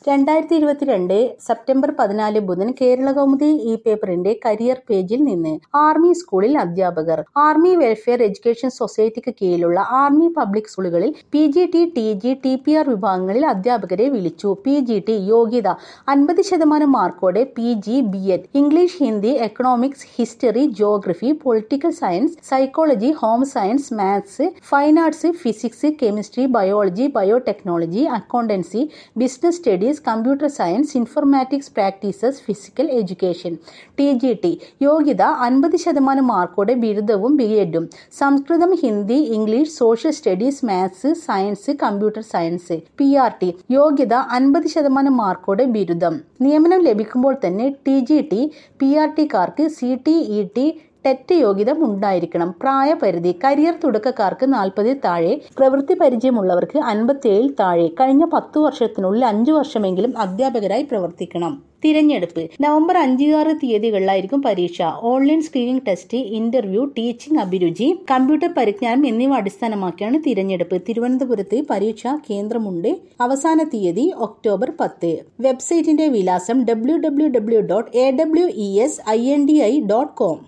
രണ്ടായിരത്തി ഇരുപത്തിരണ്ട് സെപ്റ്റംബർ പതിനാല് ബുധൻ കേരള കൗമുദി ഇ പേപ്പറിന്റെ കരിയർ പേജിൽ നിന്ന് ആർമി സ്കൂളിൽ അധ്യാപകർ ആർമി വെൽഫെയർ എഡ്യൂക്കേഷൻ സൊസൈറ്റിക്ക് കീഴിലുള്ള ആർമി പബ്ലിക് സ്കൂളുകളിൽ P G T T G T P R വിഭാഗങ്ങളിൽ അധ്യാപകരെ വിളിച്ചു പി ജി ടി യോഗ്യത അൻപത് ശതമാനം മാർക്കോടെ P G B Ed English Hindi economics history geography political science psychology home science maths fine arts physics chemistry biology biotechnology accountancy business studies computer science informatics practices physical education T G T യോഗ്യത അൻപത് ശതമാനം മാർക്കോടെ ബിരുദവും B എഡും സംസ്കൃതം Hindi English social studies maths science computer science P R T യോഗ്യത അൻപത് ശതമാനം മാർക്കോടെ ബിരുദം നിയമനം ലഭിക്കുമ്പോൾ തന്നെ T G T P R ടിക്കാർക്ക് C T E T TET യോഗ്യത ഉണ്ടായിരിക്കണം പ്രായപരിധി കരിയർ തുടക്കക്കാർക്ക് നാൽപ്പതിൽ താഴെ പ്രവൃത്തി പരിചയമുള്ളവർക്ക് അൻപത്തിയേഴിൽ താഴെ കഴിഞ്ഞ പത്തു വർഷത്തിനുള്ളിൽ അഞ്ചു വർഷമെങ്കിലും അധ്യാപകരായി പ്രവർത്തിക്കണം തിരഞ്ഞെടുപ്പ് നവംബർ അഞ്ച് ആറ് തീയതികളിലായിരിക്കും പരീക്ഷ online screening test interview teaching അഭിരുചി കമ്പ്യൂട്ടർ പരിജ്ഞാനം എന്നിവ അടിസ്ഥാനമാക്കിയാണ് തിരഞ്ഞെടുപ്പ് തിരുവനന്തപുരത്ത് പരീക്ഷാ കേന്ദ്രമുണ്ട് അവസാന തീയതി ഒക്ടോബർ പത്ത് വെബ്സൈറ്റിന്റെ വിലാസം W W W dot A W E S I N D I dot com